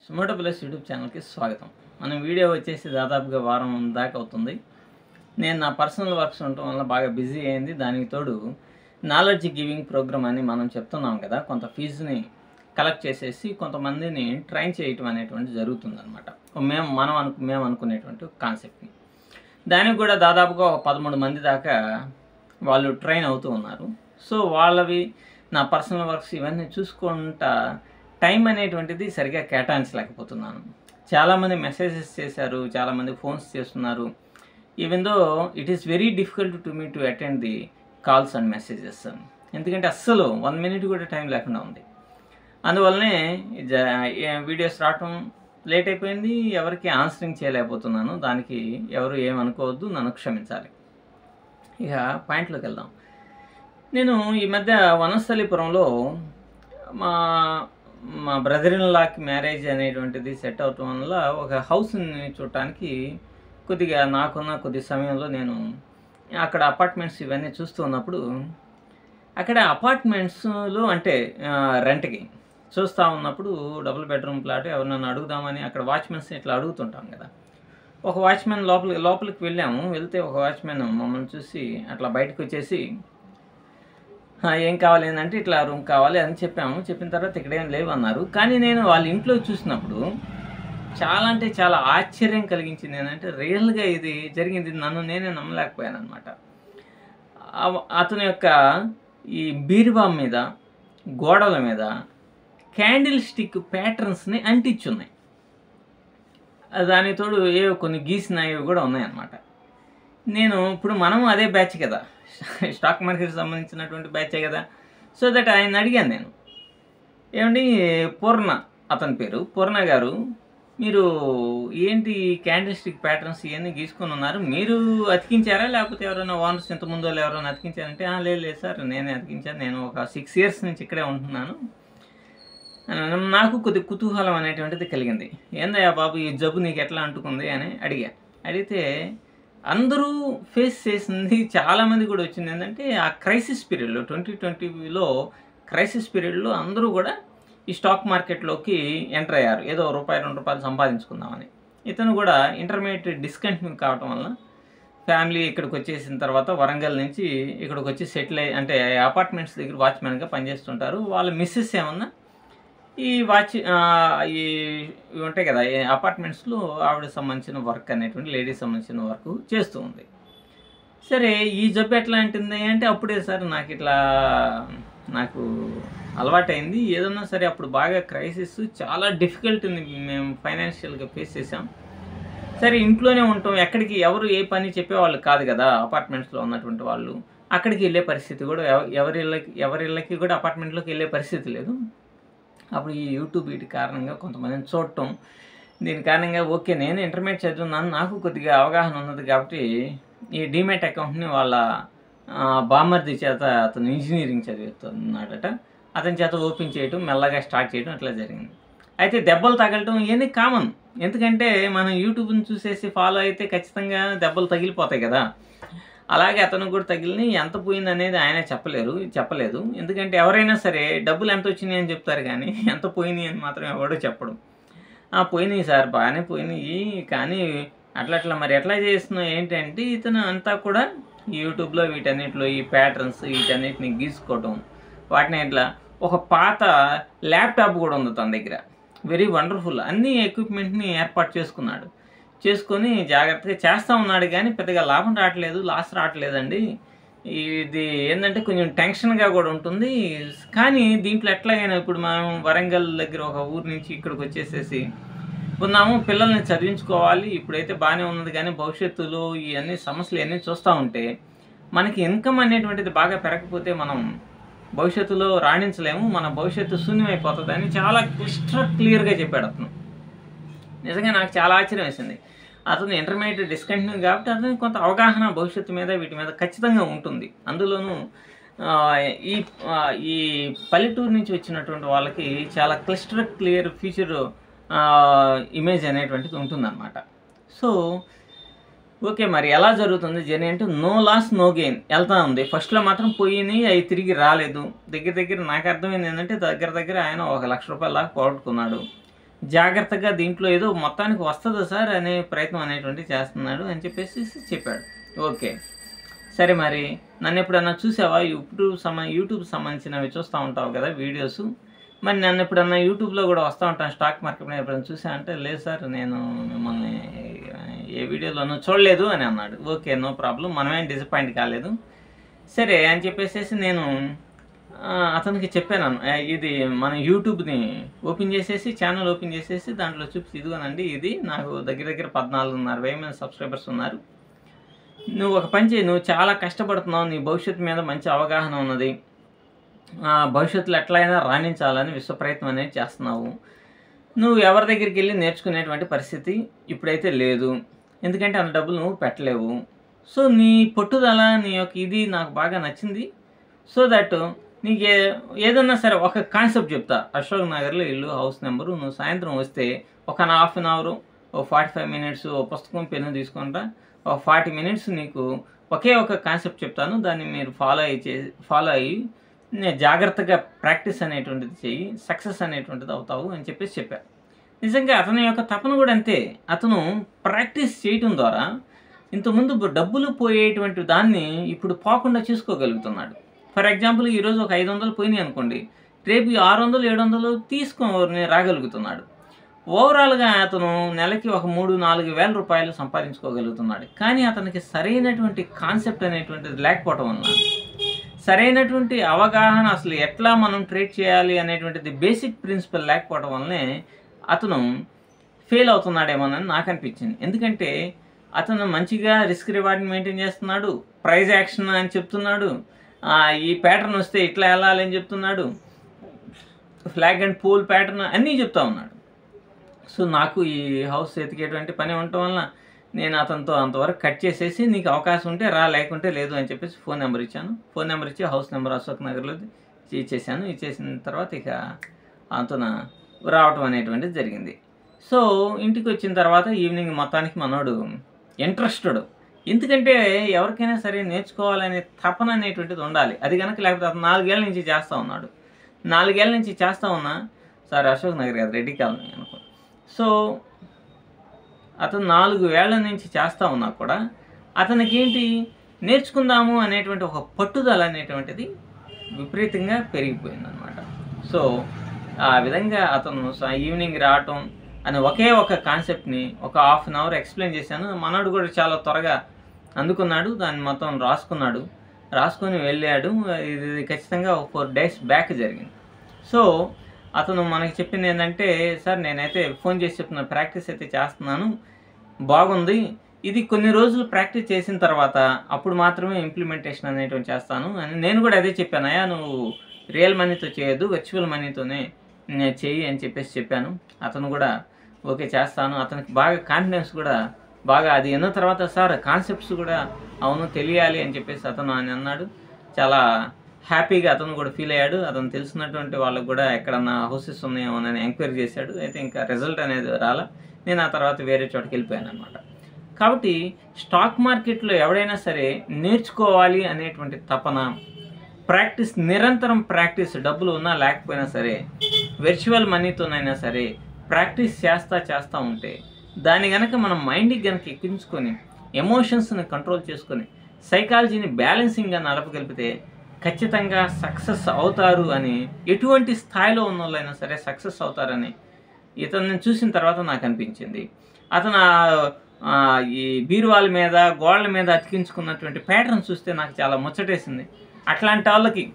suo motu plus YouTube ఛానల్కి స్వాగతం మన వీడియో వచ్చేసి దాదాపుగా వారం దాకా అవుతుంది నేను నా పర్సనల్ వర్క్స్ ఉండటం వల్ల బాగా బిజీ అయింది దానికి తోడు నాలెడ్జ్ గివింగ్ ప్రోగ్రామ్ అని మనం చెప్తున్నాం కదా కొంత ఫీజుని కలెక్ట్ చేసేసి కొంతమందిని ట్రైన్ చేయటం అనేటువంటి జరుగుతుందన్నమాట మేము మనం అను మేము అనుకునేటువంటి కాన్సెప్ట్ని దానికి కూడా దాదాపుగా ఒక పదమూడు మంది దాకా వాళ్ళు ట్రైన్ అవుతూ ఉన్నారు సో వాళ్ళవి నా పర్సనల్ వర్క్స్ ఇవన్నీ చూసుకుంటా టైం అనేటువంటిది సరిగా కేటాయించలేకపోతున్నాను చాలామంది మెసేజెస్ చేశారు చాలామంది ఫోన్స్ చేస్తున్నారు even though it is very difficult to me to attend the calls and messages ఎందుకంటే అస్సలు వన్ మినిట్ కూడా టైం లేకుండా ఉంది అందువల్లనే జ- ఏ- వీడియోస్ రావటం లేట్ అయిపోయింది ఎవరికి ఆన్సరింగ్ చేయలేకపోతున్నాను దానికి ఎవరు ఏమనుకోవద్దు నన్ను క్షమించాలి ఇక పాయింట్లోకి వెళ్దాం నేను ఈ మధ్య వనస్థలిపురంలో మా మా బ్రదర్ ఇన్ లాకి మ్యారేజ్ అనేటువంటిది సెట్ అవటం వల్ల ఒక హౌస్ని చూడటానికి కొద్దిగా నాకున్న కొద్ది సమయంలో నేను అక్కడ అపార్ట్మెంట్స్ ఇవన్నీ చూస్తూ ఉన్నప్పుడు అక్కడ అపార్ట్మెంట్స్లో అంటే ఆ, రెంట్కి చూస్తూ ఉన్నప్పుడు డబుల్ బెడ్రూమ్ ప్లాట్ ఎవరినైనా అడుగుదామని అక్కడ వాచ్మెన్స్ ఇట్లా అడుగుతుంటాం కదా ఒక వాచ్మెన్ లోపలికి లోపలికి వెళ్ళాము వెళ్తే ఒక వాచ్మెన్ మమ్మల్ని చూసి అట్లా బయటకు వచ్చేసి "ఆ, ఏం కావాలి అంటే ఇట్లా రూమ్ కావాలి అని చెప్పాము చెప్పిన తర్వాత ఇక్కడ ఏం లేవు అన్నారు కానీ నేను వాళ్ళ ఇంట్లో చూసినప్పుడు చాలా అంటే చాలా ఆశ్చర్యం కలిగించింది ఏంటంటే రియల్గా ఇది జరిగింది నన్ను నేనే నమ్మలేకపోయాను అనమాట అతని యొక్క ఈ బీరువా మీద గోడల మీద క్యాండిల్ స్టిక్ ప్యాటర్న్స్ని అంటించున్నాయి దాని తోడు ఏవో కొన్ని గీసినవి కూడా ఉన్నాయన్నమాట నేను ఇప్పుడు మనం అదే బ్యాచ్ కదా స్టాక్ మార్కెట్కి సంబంధించినటువంటి బ్యాచే కదా సో దట్ ఆయన అడిగాను నేను ఏమండి పూర్ణ అతని పేరు పూర్ణ గారు మీరు ఏంటి క్యాండిల్ స్టిక్ ప్యాటర్న్స్ ఇవన్నీ గీసుకొని ఉన్నారు మీరు అతికించారా లేకపోతే ఎవరైనా ఓనర్స్ ఇంతకుముందు వాళ్ళు ఎవరైనా అతికించారంటే "ఆ, లేదు లేదు సార్ నేనే అతికించాను నేను ఒక సిక్స్ ఇయర్స్ నుంచి ఇక్కడే ఉంటున్నాను అని నాకు కొద్ది కుతూహలం అనేటువంటిది కలిగింది ఏందయ్యా బాబు ఈ జబ్బు నీకు ఎట్లా అంటుకుంది అని అడిగా అడిగితే అందరూ ఫేస్ చేసింది చాలామంది కూడా వచ్చింది ఏంటంటే ఆ క్రైసిస్ పీరియడ్లో ట్వంటీ ట్వంటీలో క్రైసిస్ పీరియడ్లో అందరూ కూడా ఈ స్టాక్ మార్కెట్లోకి ఎంటర్ అయ్యారు ఏదో రూపాయి రెండు రూపాయలు సంపాదించుకుందామని ఇతను కూడా ఇంటర్మీడియట్ డిస్కంటిన్యూ కావటం వల్ల ఫ్యామిలీ ఇక్కడికి వచ్చేసిన తర్వాత వరంగల్ నుంచి ఇక్కడికి వచ్చి సెటిల్ అయ్యి అంటే అపార్ట్మెంట్స్ దగ్గర వాచ్మెన్గా పనిచేస్తుంటారు వాళ్ళ మిస్సెస్ ఏమన్నా ఈ వాచ్ ఆ, ఈ ఇవి ఉంటాయి కదా ఈ అపార్ట్మెంట్స్లో ఆవిడకి సంబంధించిన వర్క్ అనేటువంటి లేడీస్ సంబంధించిన వర్క్ చేస్తూ ఉంది సరే ఈ జబ్బు ఎట్లా అంటుంది అంటే అప్పుడే సార్ నాకు ఇట్లా నాకు అలవాటైంది ఏదన్నా సరే అప్పుడు బాగా క్రైసిస్ చాలా డిఫికల్ట్ మేము ఫైనాన్షియల్గా ఫేస్ చేసాం సరే ఇంట్లోనే ఉంటాం ఎక్కడికి ఎవరు ఏ పని చెప్పేవాళ్ళు కాదు కదా అపార్ట్మెంట్స్లో ఉన్నటువంటి వాళ్ళు అక్కడికి వెళ్ళే పరిస్థితి కూడా ఎవ- ఎవరి ఇళ్ళకి ఎవరి ఇళ్ళకి కూడా అపార్ట్మెంట్లోకి వెళ్ళే పరిస్థితి లేదు అప్పుడు ఈ యూట్యూబ్ వీటి కారణంగా కొంతమందిని చూడటం దీని కారణంగా ఓకే నేను ఇంటర్మీడియట్ చదువుతున్నాను నాకు కొద్దిగా అవగాహన ఉన్నది కాబట్టి ఈ డీమెట్ అకౌంట్ని వాళ్ళ ఆ, బామ్మర్ది చేత అతను ఇంజనీరింగ్ చదువుతున్నాడట అతని చేత ఓపెన్ చేయటం మెల్లగా స్టార్ట్ చేయడం అట్లా జరిగింది అయితే దెబ్బలు తగలటం ఇవన్నీ కామన్ ఎందుకంటే మనం యూట్యూబ్ని చూసేసి ఫాలో అయితే ఖచ్చితంగా దెబ్బలు తగిలిపోతాయి కదా అలాగే అతను కూడా తగిలిని ఎంత పోయింది అనేది ఆయన చెప్పలేరు చెప్పలేదు ఎందుకంటే ఎవరైనా సరే డబ్బులు ఎంత వచ్చినాయి అని చెప్తారు కానీ ఎంత పోయినాయి అని మాత్రం ఎవడో చెప్పడు "ఆ, పోయినాయి సార్ బాగానే పోయినాయి కానీ అట్లా అట్లా మరి ఎట్లా చేస్తున్నావు ఏంటంటే ఇతను అంతా కూడా ఈ యూట్యూబ్లో వీటన్నిటిలో ఈ ప్యాటర్న్స్ వీటన్నిటిని గీసుకోవటం వాటిని ఇట్లా ఒక పాత ల్యాప్టాప్ కూడా ఉంది తన దగ్గర వెరీ వండర్ఫుల్ అన్ని ఎక్విప్మెంట్ని ఏర్పాటు చేసుకున్నాడు చేసుకొని జాగ్రత్తగా చేస్తూ ఉన్నాడు కానీ పెద్దగా లాభం రావట్లేదు లాస్ రావట్లేదండి ఇది ఏంటంటే కొంచెం టెన్షన్గా కూడా ఉంటుంది కానీ దీంట్లో ఎట్లాగైనా ఇప్పుడు మనం వరంగల్ దగ్గర ఒక ఊరు నుంచి ఇక్కడికి వచ్చేసేసి ఉన్నాము పిల్లల్ని చదివించుకోవాలి ఇప్పుడైతే బాగానే ఉన్నది కానీ భవిష్యత్తులో ఇవన్నీ సమస్యలు ఇవన్నీ చూస్తూ ఉంటే మనకి ఇన్కమ్ అనేటువంటిది బాగా పెరగకపోతే మనం భవిష్యత్తులో రాణించలేము మన భవిష్యత్తు శూన్యమైపోతుందని చాలా క్లిస్టర్ క్లియర్గా చెప్పాడు అతను నిజంగా నాకు చాలా ఆశ్చర్యం వేసింది అతను ఇంటర్మీడియట్ డిస్కంటిన్యూ కాబట్టి అతనికి కొంత అవగాహన భవిష్యత్తు మీద వీటి మీద ఖచ్చితంగా ఉంటుంది అందులోనూ ఆ, ఈ ఆ, ఈ పల్లెటూరు నుంచి వచ్చినటువంటి వాళ్ళకి చాలా క్లిస్టర్ క్లియర్ ఫ్యూచర్ ఇమేజ్ అనేటువంటిది ఉంటుందన్నమాట సో ఓకే మరి ఎలా జరుగుతుంది జర్నీ అంటే నో లాస్ నో గెయిన్ వెళ్తా ఉంది ఫస్ట్లో మాత్రం పోయినాయి అవి తిరిగి రాలేదు దగ్గర దగ్గర నాకు అర్థమైంది ఏంటంటే దగ్గర దగ్గర ఆయన ఒక లక్ష రూపాయల దాకా పోగొట్టుకున్నాడు జాగ్రత్తగా దీంట్లో ఏదో మొత్తానికి వస్తుందా సార్ అనే ప్రయత్నం అనేటువంటి చేస్తున్నాడు అని చెప్పేసి చెప్పాడు ఓకే సరే మరి నన్ను ఎప్పుడన్నా చూసావా యూట్యూబ్ సంబ యూట్యూబ్ సంబంధించినవి చూస్తూ ఉంటావు కదా వీడియోస్ మరి నన్ను ఎప్పుడన్నా యూట్యూబ్లో కూడా వస్తూ ఉంటాను స్టాక్ మార్కెట్ మీద ఎప్పుడైనా చూసా అంటే లేదు సార్ నేను మిమ్మల్ని ఏ వీడియోలోనూ చూడలేదు అని అన్నాడు ఓకే నో ప్రాబ్లం మనమేం డిసప్పాయింట్ కాలేదు సరే అని చెప్పేసి నేను ఆ, అతనికి చెప్పాను ఆ, ఇది మన యూట్యూబ్ని ఓపెన్ చేసేసి ఛానల్ ఓపెన్ చేసేసి దాంట్లో చూపి ఇదిగోనండి ఇది నాకు దగ్గర దగ్గర పద్నాలుగున్నర వెయ్యి మంది సబ్స్క్రైబర్స్ ఉన్నారు నువ్వు ఒక పని చేయి నువ్వు చాలా కష్టపడుతున్నావు నీ భవిష్యత్తు మీద మంచి అవగాహన ఉన్నది ఆ, భవిష్యత్తులో ఎట్లయినా రాణించాలని విశ్వ ప్రయత్నం అనేది చేస్తున్నావు నువ్వు ఎవరి దగ్గరికి వెళ్ళి నేర్చుకునేటువంటి పరిస్థితి ఇప్పుడైతే లేదు ఎందుకంటే అంత డబ్బులు నువ్వు పెట్టలేవు సో నీ పట్టుదల నీ యొక్క ఇది నాకు బాగా నచ్చింది సో దట్ నీకు ఏ ఏదన్నా సరే ఒక కాన్సెప్ట్ చెప్తా అశోక్ నగర్లో ఇల్లు హౌస్ నెంబరు నువ్వు సాయంత్రం వస్తే ఒక హాఫ్ అన్ అవర్ ఓ ఫార్టీ ఫైవ్ మినిట్స్ ఓ పుస్తకం పెన్ను తీసుకుంటా ఒక ఫార్టీ మినిట్స్ నీకు ఒకే ఒక కాన్సెప్ట్ చెప్తాను దాన్ని మీరు ఫాలో అయ్యి చే ఫాలో అయ్యి నేను జాగ్రత్తగా ప్రాక్టీస్ అనేటువంటిది చెయ్యి సక్సెస్ అనేటువంటిది అవుతావు అని చెప్పేసి చెప్పారు నిజంగా అతని యొక్క తపన కూడా అంతే అతను ప్రాక్టీస్ చేయటం ద్వారా ఇంతకుముందు డబ్బులు పోయేటువంటి దాన్ని ఇప్పుడు పోకుండా చూసుకోగలుగుతున్నాడు ఫర్ ఎగ్జాంపుల్ ఈరోజు ఒక ఐదు వందలు పోయినాయి అనుకోండి రేపు ఈ ఆరు వందలు ఏడు వందలు తీసుకొని రాగలుగుతున్నాడు ఓవరాల్గా అతను నెలకి ఒక మూడు నాలుగు వేల రూపాయలు సంపాదించుకోగలుగుతున్నాడు కానీ అతనికి సరైనటువంటి కాన్సెప్ట్ అనేటువంటిది లేకపోవటం వలన సరైనటువంటి అవగాహన అసలు ఎట్లా మనం ట్రేడ్ చేయాలి అనేటువంటిది బేసిక్ ప్రిన్సిపల్ లేకపోవడం వల్లనే అతను ఫెయిల్ అవుతున్నాడేమోనని నాకు అనిపించింది ఎందుకంటే అతను మంచిగా రిస్క్ రివార్డ్ని మెయింటైన్ చేస్తున్నాడు ప్రైజ్ యాక్షన్ అని చెప్తున్నాడు ఆ, ఈ ప్యాటర్న్ వస్తే ఇట్లా వెళ్ళాలి అని చెప్తున్నాడు ఫ్లాగ్ అండ్ పూల్ ప్యాటర్న్ అన్నీ చెప్తా ఉన్నాడు సో నాకు ఈ హౌస్ ఎతికేటువంటి పని ఉండటం వలన నేను అతనితో అంతవరకు కట్ చేసేసి నీకు అవకాశం ఉంటే రా లేకుంటే లేదు అని చెప్పేసి ఫోన్ నెంబర్ ఇచ్చాను ఫోన్ నెంబర్ ఇచ్చి హౌస్ నెంబర్ అశోక్ నగర్లో ఇచ్చేసాను ఇచ్చేసిన తర్వాత ఇక అతను రావటం అనేటువంటిది జరిగింది సో ఇంటికి వచ్చిన తర్వాత ఈవినింగ్ మొత్తానికి మనోడు ఇంట్రెస్టెడ్ ఎందుకంటే ఎవరికైనా సరే నేర్చుకోవాలనే తపన అనేటువంటిది ఉండాలి అది కనుక లేకపోతే అతను నాలుగేళ్ల నుంచి చేస్తూ ఉన్నాడు నాలుగేళ్ల నుంచి చేస్తూ ఉన్నా సార్ అశోక్ నగర్ కదా రెడ్డి కాలనీ అనుకో సో అతను నాలుగు వేళ్ల నుంచి చేస్తూ ఉన్నా కూడా అతనికి ఏంటి నేర్చుకుందాము అనేటువంటి ఒక పట్టుదల అనేటువంటిది విపరీతంగా పెరిగిపోయింది అనమాట సో ఆ విధంగా అతను స- ఈవినింగ్ రావటం అని ఒకే ఒక కాన్సెప్ట్ని ఒక హాఫ్ అన్ అవర్ ఎక్స్ప్లెయిన్ చేశాను మనోడు కూడా చాలా త్వరగా అందుకున్నాడు దాన్ని మొత్తం రాసుకున్నాడు రాసుకొని వెళ్ళాడు ఇది ఖచ్చితంగా ఒక ఫోర్ డేస్ బ్యాక్ జరిగింది సో అతను మనకి చెప్పింది ఏంటంటే సార్ నేనైతే ఫోన్ చేసి చెప్తున్నా ప్రాక్టీస్ అయితే చేస్తున్నాను బాగుంది ఇది కొన్ని రోజులు ప్రాక్టీస్ చేసిన తర్వాత అప్పుడు మాత్రమే ఇంప్లిమెంటేషన్ అనేటువంటి చేస్తాను అని నేను కూడా అదే చెప్పాను అయ్యా నువ్వు రియల్ మనీతో చేయొద్దు వర్చువల్ మనీతోనే నేను చెయ్యి అని చెప్పేసి చెప్పాను అతను కూడా ఓకే చేస్తాను అతనికి బాగా కాన్ఫిడెన్స్ కూడా బాగా అది ఎన్నో తర్వాత సార్ కాన్సెప్ట్స్ కూడా అవును తెలియాలి అని చెప్పేసి అతను అని అన్నాడు చాలా హ్యాపీగా అతను కూడా ఫీల్ అయ్యాడు అతను తెలిసినటువంటి వాళ్ళకు కూడా ఎక్కడన్నా హౌసెస్ ఉన్నాయేమో అని ఎంక్వైరీ చేశాడు అయితే ఇంకా రిజల్ట్ అనేది రాలా నేను ఆ తర్వాత వేరే చోటుకి వెళ్ళిపోయాను అనమాట కాబట్టి స్టాక్ మార్కెట్లో ఎవడైనా సరే నేర్చుకోవాలి అనేటువంటి తపన ప్రాక్టీస్ నిరంతరం ప్రాక్టీస్ డబ్బులు ఉన్నా లేకపోయినా సరే వర్చువల్ మనీతోనైనా సరే ప్రాక్టీస్ చేస్తా చేస్తూ ఉంటే దాన్ని గనక మనం మైండ్కి గనక ఎక్కించుకొని ఎమోషన్స్ని కంట్రోల్ చేసుకొని సైకాలజీని బ్యాలెన్సింగ్గా నడపగలిపితే ఖచ్చితంగా సక్సెస్ అవుతారు అని ఎటువంటి స్థాయిలో ఉన్న వాళ్ళైనా సరే సక్సెస్ అవుతారని ఇతన్ని చూసిన తర్వాత నాకు అనిపించింది అతను ఆ- ఆ ఈ బీరువాల మీద గోడల మీద అతికించుకున్నటువంటి ప్యాటర్న్ చూస్తే నాకు చాలా ముచ్చటేసింది అట్లాంటి వాళ్ళకి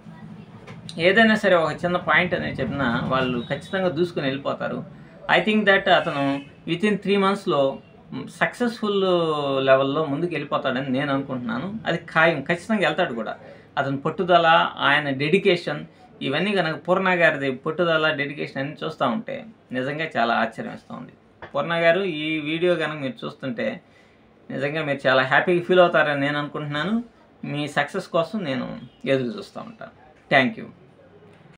ఏదైనా సరే ఒక చిన్న పాయింట్ అనేది చెప్పినా వాళ్ళు ఖచ్చితంగా దూసుకొని వెళ్ళిపోతారు ఐ థింక్ దట్ అతను విత్ ఇన్ త్రీ మంత్స్లో సక్సెస్ఫుల్ లెవెల్లో ముందుకు వెళ్ళిపోతాడని నేను అనుకుంటున్నాను అది ఖాయం ఖచ్చితంగా వెళ్తాడు కూడా అతని పట్టుదల ఆయన డెడికేషన్ ఇవన్నీ కనుక పూర్ణ గారిది పట్టుదల డెడికేషన్ అన్ని చూస్తూ ఉంటే నిజంగా చాలా ఆశ్చర్యం వేస్తూ ఉంది పూర్ణ గారు ఈ వీడియో కనుక మీరు చూస్తుంటే నిజంగా మీరు చాలా హ్యాపీగా ఫీల్ అవుతారని నేను అనుకుంటున్నాను మీ సక్సెస్ కోసం నేను ఎదురు చూస్తూ ఉంటాను థ్యాంక్ యూ